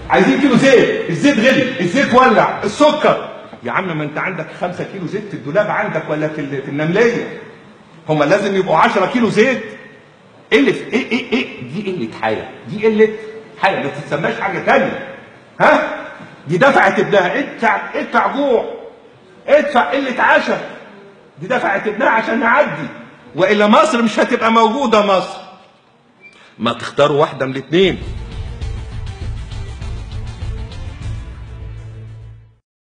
عايزين كيلو زيت الزيت غلي الزيت ولع السكر يا عم ما انت عندك خمسة كيلو زيت في الدولاب عندك ولا في, ال- في النمليه هما لازم يبقوا 10 كيلو زيت ايه اللي في ايه ايه ايه دي قله حياه دي قله حياه ما تسماش حاجه تانية ها دي دفعت ابنها ادفع ادفع جوع ادفع قله عشاء دي دفعت ابنها عشان نعدي والا مصر مش هتبقى موجوده مصر ما تختاروا واحده من الاثنين